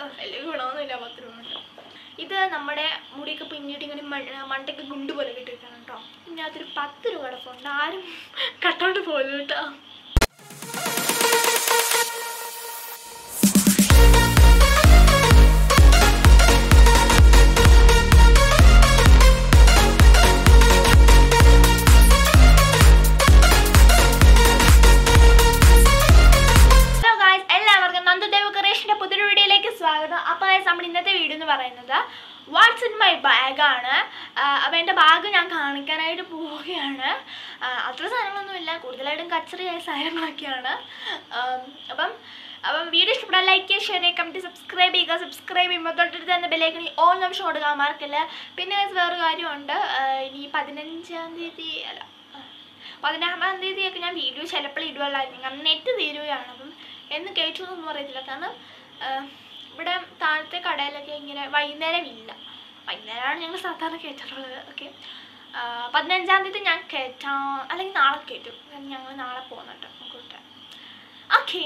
വലിയ ഗുണമൊന്നുമില്ല പത്ത് രൂപ കൊണ്ട് ഇത് നമ്മുടെ മുടിയൊക്കെ പിന്നീട് ഇങ്ങനെ മ- മണ്ടയ്ക്ക് ഗുണ്ട് പോലെ കിട്ടിയിരിക്കണം കേട്ടോ ഇതിനകത്തൊരു പത്ത് രൂപയുടെ ഫോണ്ട് ആരും കട്ടോണ്ട് പോലും കേട്ടോ ഹലോ ഗായ്സ് എല്ലാവർക്കും നന്ദു ഡെക്കറേഷന്റെ പുതിയൊരു വീഡിയോയിലേക്ക് സ്വാഗതം അപ്പോൾ guys, നമ്മുടെ ഇന്നത്തെ വീഡിയോ എന്ന് പറയുന്നത് വാട്ട്സ് ഇൻ മൈ ബാഗാണ് അപ്പോൾ എൻ്റെ ബാഗ് ഞാൻ കാണിക്കാനായിട്ട് പോവുകയാണ് ആ, അത്ര സാധനങ്ങളൊന്നുമില്ല കൂടുതലായിട്ടും കച്ചറിയായ സാധനങ്ങളൊക്കെയാണ് ആം, അപ്പം അപ്പം വീഡിയോ ഇഷ്ടപ്പെടാൻ ലൈക്ക് ചെയ്യുക ഷെയർ ചെയ്യുക കമൻറ്റ് സബ്സ്ക്രൈബ് ചെയ്യുക സബ്സ്ക്രൈബ് ചെയ്യുമ്പോൾ തൊട്ടടുത്ത് തന്നെ ബെല്ലേക്ക് ഓൾ നിമിഷം കൊടുക്കാൻ മാർക്കില്ല പിന്നെ guys, വേറെ കാര്യമുണ്ട് ആ, ഇനി പതിനഞ്ചാം തീയതി അല്ല പതിനാറാം തീയതിയൊക്കെ ഞാൻ വീഡിയോ ചിലപ്പോൾ ഇടുവല്ലായിരിക്കും കാരണം നെറ്റ് തീരുകയാണ് അപ്പം എന്ന് കേട്ടു എന്നൊന്നും അറിയത്തില്ല കാരണം ആഹ്, ഇവിടെ താഴത്തെ കടയിലൊക്കെ ഇങ്ങനെ വൈകുന്നേരം ഇല്ല വൈകുന്നേരമാണ് ഞങ്ങൾ സാധാരണ കയറ്റാറുള്ളത് ഓക്കെ പതിനഞ്ചാം തീയതി ഞാൻ കയറ്റാം അല്ലെങ്കിൽ നാളെ കയറ്റും കാരണം ഞങ്ങൾ നാളെ പോകുന്നുണ്ട് കൂട്ടെ ഓക്കെ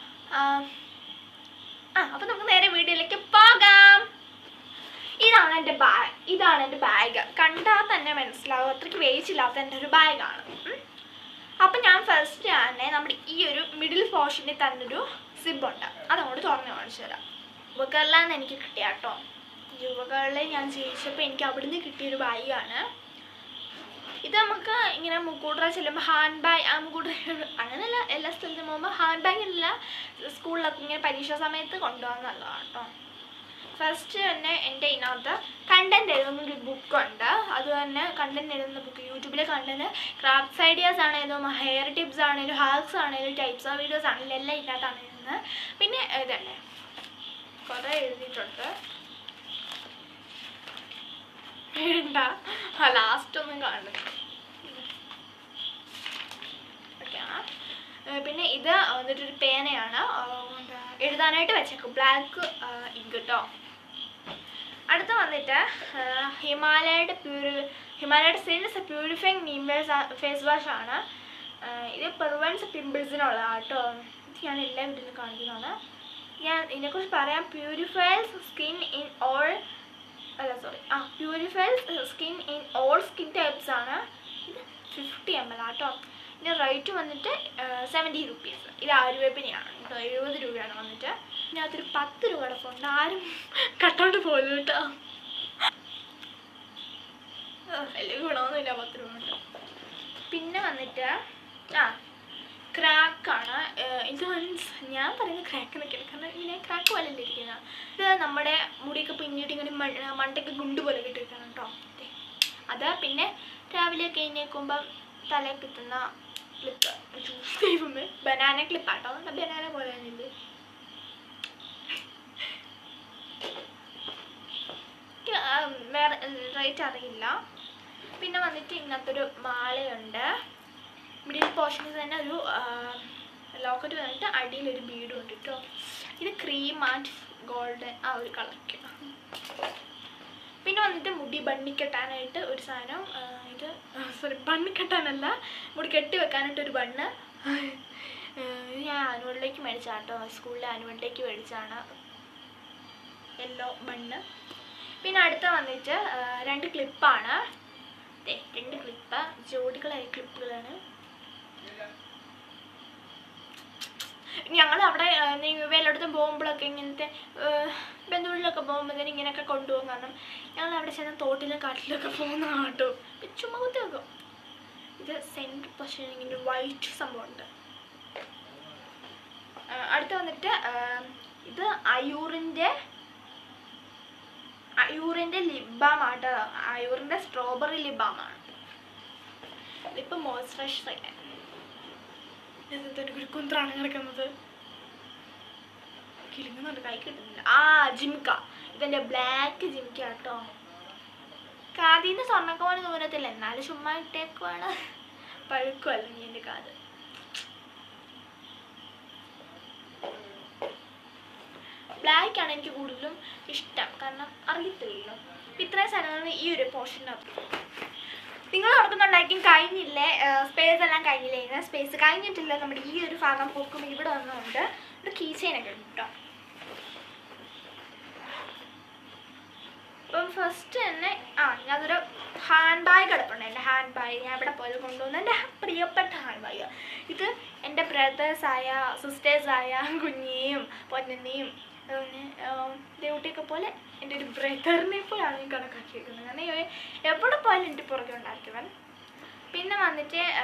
ആ അപ്പം നമുക്ക് നേരെ വീഡിയോയിലേക്ക് പോകാം ഇതാണ് എൻ്റെ ബാഗ് ഇതാണ് എൻ്റെ ബാഗ് കണ്ടാൽ തന്നെ മനസ്സിലാവും അത്രയ്ക്ക് വേച്ചില്ലാത്ത എൻ്റെ ഒരു ബാഗാണ് അപ്പം ഞാൻ ഫസ്റ്റ് തന്നെ നമ്മുടെ ഈ ഒരു മിഡിൽ പോർഷനിൽ തന്നെ ഒരു സിബ് ഉണ്ട് അതങ്ങോട്ട് തുറന്ന് കാണിച്ചു തരാം യുവകളിലാണ് എനിക്ക് കിട്ടിയ കേട്ടോ യുവകളിൽ ഞാൻ ജയിച്ചപ്പോൾ എനിക്ക് അവിടുന്ന് കിട്ടിയൊരു ബാഗാണ് ഇത് നമുക്ക് ഇങ്ങനെ മുക്കൂട്ടറ ചെല്ലുമ്പോൾ ഹാൻഡ് ബാഗ് മുക്കൂട്ടറ അങ്ങനെയല്ല എല്ലാ സ്ഥലത്തും പോകുമ്പോൾ ഹാൻഡ് ബാഗിലല്ല സ്കൂളിലൊക്കെ ഇങ്ങനെ പരീക്ഷാ സമയത്ത് കൊണ്ടുപോകാൻ നല്ലതാണ് കേട്ടോ ഫസ്റ്റ് തന്നെ എൻ്റെ ഇതിനകത്ത് കണ്ടന്റ് എഴുതുന്ന ഒരു ബുക്കുണ്ട് അത് തന്നെ കണ്ടന്റ് എഴുതുന്ന ബുക്ക് യൂട്യൂബിലെ കണ്ടന്റ് ക്രാഫ്റ്റ്സ് ഐഡിയാസ് ആണെങ്കിലും ഹെയർ ടിപ്സ് ആണെങ്കിലും ഹാക്സ് ആണെങ്കിലും ടൈപ്സ് ഓഫ് വീഡിയോസ് ആണെങ്കിലും എല്ലാം ഇതിനകത്താണ് എഴുതുന്നത് പിന്നെ ഇതല്ലേ കുറേ എഴുതിയിട്ടുണ്ട് വേണ്ട ലാസ്റ്റ് ഒന്നും കാണുന്നില്ല ഓക്കെ പിന്നെ ഇത് വന്നിട്ടൊരു പേനയാണ് ആ, എന്താ, എഴുതാനായിട്ട് വെച്ചേക്കും ബ്ലാക്ക് ഇങ്ക് കേട്ടോ അടുത്ത വന്നിട്ട് ആ, ഹിമാലയയുടെ പ്യൂരി ഹിമാലയയുടെ സീരീസ് പ്യൂരിഫൈങ് നീംബേഴ്സ് ഫേസ് വാഷ് ആണ് ആ, ഇത് പെർവൻസ് പിമ്പിൾസിനുള്ളതാണ് കേട്ടോ ഇത് ഞാൻ എല്ലാ വീട്ടിലും കാണിക്കുന്നതാണ് ഞാൻ ഇതിനെക്കുറിച്ച് പറയാം പ്യൂരിഫൈസ് സ്കിൻ ഇൻ ഓൾ അല്ല സോറി ആ purifies skin in all skin types ആണ് ഇത് ഫിഫ്റ്റി എം എൽ ആട്ടോ ഇതിൻ്റെ റേറ്റ് വന്നിട്ട് സെവൻറ്റി റുപ്പീസ് ഇത് ആയുർവേപ്പിനെയാണ് കേട്ടോ എഴുപത് രൂപയാണ് വന്നിട്ട് ഇതിനകത്തൊരു പത്ത് രൂപയുടെ ഫോണ്ട് ആരും കട്ടോണ്ട് പോലും കേട്ടോ ആ, വലിയ ഗുണമൊന്നുമില്ല പത്ത് രൂപ കൊണ്ട് പിന്നെ വന്നിട്ട് ആ ക്രാക്കാണ് ഇത് മീൻസ് ഞാൻ പറയുന്നത് ക്രാക്ക് എന്നൊക്കെയാണ് കാരണം ഇങ്ങനെ ക്രാക്ക് പോലെ അല്ലേ ഇരിക്കുന്നത് ഇത് നമ്മുടെ മുടിയൊക്കെ പിന്നീട് ഇങ്ങനെ മ- മണ്ടയ്ക്ക് ഗുണ്ട് പോലെ കിട്ടിയിരിക്കണം കേട്ടോ ദേ. അത് പിന്നെ രാവിലെയൊക്കെ എഴുന്നേൽക്കുമ്പം തലയിൽ കിട്ടുന്ന ക്ലിപ്പ് ചൂസ് ചെയ്യുമ്പോൾ ബനാന ക്ലിപ്പാട്ടോ ബനാന പോലെ തന്നെ ഇത് എനിക്ക്, ആ, വേറെ റേറ്റ് അറിയില്ല പിന്നെ വന്നിട്ട് ഇങ്ങനത്തൊരു മാലയുണ്ട് മിഡിൽ പോർഷനിൽ തന്നെ ഒരു ലോക്കറ്റ് വന്നിട്ട് അടിയിലൊരു ബീഡും ഉണ്ട് കേട്ടോ ഇത് ക്രീം ആൻഡ് ഗോൾഡൻ ആ ഒരു കളർക്ക് പിന്നെ വന്നിട്ട് മുടി ബണ്ണി കെട്ടാനായിട്ട് ഒരു സാധനം ആ, ഇത് സോറി ബണ്ണ് കെട്ടാനല്ല മുടി കെട്ടി വെക്കാനായിട്ട് ഒരു ബണ്ണ് ആ, ഇത് ഞാൻ ആനുവലിലേക്ക് മേടിച്ചാണ് കേട്ടോ സ്കൂളിലെ ആനുവലിലേക്ക് മേടിച്ചാണ് യെല്ലോ ബണ്ണ് പിന്നെ അടുത്ത വന്നിട്ട് ആ, രണ്ട് ക്ലിപ്പാണ് ദേ, രണ്ട് ക്ലിപ്പ് ജോഡികളായ ക്ലിപ്പുകളാണ് ഞങ്ങൾ അവിടെ വേലയിടത്തും പോകുമ്പോഴൊക്കെ ഇങ്ങനത്തെ ബന്ധുവിലൊക്കെ പോകുമ്പോഴത്തേനും ഇങ്ങനെയൊക്കെ കൊണ്ടുപോകും കാരണം ഞങ്ങൾ അവിടെ ചെന്ന തോട്ടിലും കാട്ടിലൊക്കെ പോകുന്നതാണ് കേട്ടോ ഇപ്പം ചുമ്മാ കുത്തി വെക്കും ഇത് സെൻറ്റർ പക്ഷേ ഇങ്ങനെ വൈറ്റ് സംഭവമുണ്ട് ആ, അടുത്ത വന്നിട്ട് ആ, ഇത് അയൂറിൻ്റെ അയൂറിൻ്റെ ലിബാം ആട്ടോ അയൂറിൻ്റെ സ്ട്രോബെറി ലിബാമാണ് ലിപ്പ് മോയ്സ്ചറൈസർ ഇല്ലേ ഒരു കുന്ത്രാണ് കിടക്കുന്നത് കിളുങ്ങുന്നുണ്ട് കൈ കിട്ടുന്നില്ല ആ ജിംക ഇതെന്റെ ബ്ലാക്ക് ജിംക കേട്ടോ കാതിന്ന് സ്വർണ്ണക്കോന് ദൂരത്തില്ല എന്നാലും ചുമ്മാ ഇട്ടേക്കുവാണ് പഴുക്കുമല്ല നീ എൻ്റെ കാത് ബ്ലാക്ക് ആണ് എനിക്ക് കൂടുതലും ഇഷ്ടം കാരണം അറിയത്തില്ലല്ലോ ഇപ്പം ഇത്രയും സ്ഥലങ്ങളിൽ ഈ ഒരു പോർഷനകത്ത് നിങ്ങൾ ഓർക്കുന്നുണ്ടായിരിക്കും കഴിഞ്ഞില്ലേ സ്പേസ് എല്ലാം കഴിഞ്ഞില്ലേ ഇങ്ങനെ സ്പേസ് കഴിഞ്ഞിട്ടില്ല നമ്മുടെ ഈ ഒരു ഭാഗം പൊക്കുമ്പോൾ ഇവിടെ വന്നുകൊണ്ട് ഒരു കീ ചെയിനൊക്കെ ഉണ്ട് കേട്ടോ ഫസ്റ്റ് തന്നെ ആ ഞാനൊരു ഹാൻഡ് ബാഗ് എടുപ്പുണ്ട് എൻ്റെ ഹാൻഡ് ബാഗ് ഞാൻ ഇവിടെ പോയത് കൊണ്ടുവന്ന എൻ്റെ പ്രിയപ്പെട്ട ഹാൻഡ് ബാഗ് ഇത് എൻ്റെ ബ്രദേഴ്സായ സിസ്റ്റേഴ്സായ കുഞ്ഞിയും പൊന്നനെയും പിന്നെ ദേവുട്ടിയൊക്കെ പോലെ എൻ്റെ ഒരു ബ്രദറിനെ പോലെയാണ് ഈ കണക്കാക്കിയിരിക്കുന്നത് കാരണം ഇവൻ എവിടെ പോയാലും എൻ്റെ പുറകെ ഉണ്ടാക്കിയവൻ പിന്നെ വന്നിട്ട് ആ,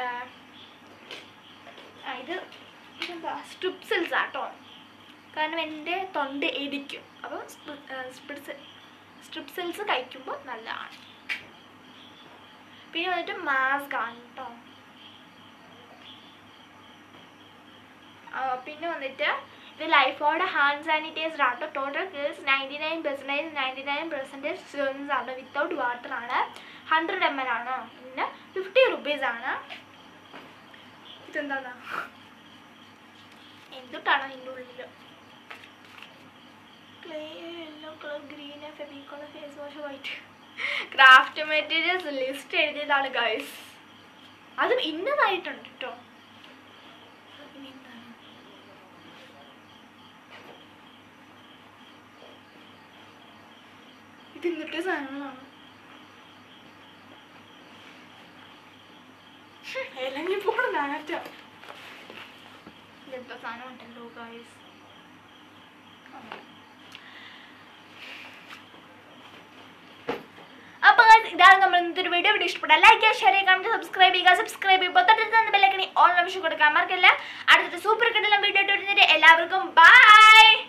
ആ, ഇത് ഇതെന്താ സ്ട്രിപ്സിൽസ് ആട്ടോ കാരണം എൻ്റെ തൊണ്ട ഇടിക്കും അപ്പോൾ സ്ട്രിപ്സ് സ്ട്രിപ്സിൽസ് കഴിക്കുമ്പോൾ നല്ലതാണ് പിന്നെ വന്നിട്ട് മാസ്ക് ആണ് കേട്ടോ പിന്നെ വന്നിട്ട് ഇത് ലൈഫോടെ ഹാൻഡ് സാനിറ്റൈസർ ആട്ടോ ടോട്ടൽ കേസ് ninety nine percentage ninety nine percentage സ്റ്റേൺസ് ആണ് വിത്തൗട്ട് വാട്ടർ ആണ് ഹൺഡ്രഡ് എം എൽ ആണ് പിന്നെ ഫിഫ്റ്റി റുപ്പീസ് ആണ് ഇതെന്താണ് എന്തുട്ടാണ് ഇതിൻ്റെ ഉള്ളിൽ ക്ലേ യെല്ലോ കളർ ഗ്രീൻ ഫെബിക്കോളർ face wash white craft materials list എഴുതിയതാണ് ഗൈസ് അതും ഇന്നതായിട്ടുണ്ട് കേട്ടോ ഇനി എന്താണ്? ഇത് ഇന്നത്തെ സാധനങ്ങളാണ് ഇലങ്ങി പോണ നാറ്റ ഇതെന്തോ സാധനം ഉണ്ടല്ലോ ഗൈസ് അപ്പൊ guys, ഇതാണ് നമ്മൾ ഇന്നത്തെ ഒരു വീഡിയോ വീഡിയോ ഇഷ്ടപ്പെട്ട ലൈക്ക് ചെയ്യുക ഷെയർ ചെയ്യുക കമന്റ് സബ്സ്ക്രൈബ് ചെയ്യുക സബ്സ്ക്രൈബ് ചെയ്യുമ്പോൾ തൊട്ടടുത്ത് ബെല്ലക്കണി ഓൺ നിമിഷം കൊടുക്കാൻ മറക്കല്ല അടുത്ത സൂപ്പർ കിട്ടുന്ന വീഡിയോ ഇട്ട് വരുന്നവരെ എല്ലാവർക്കും ബൈ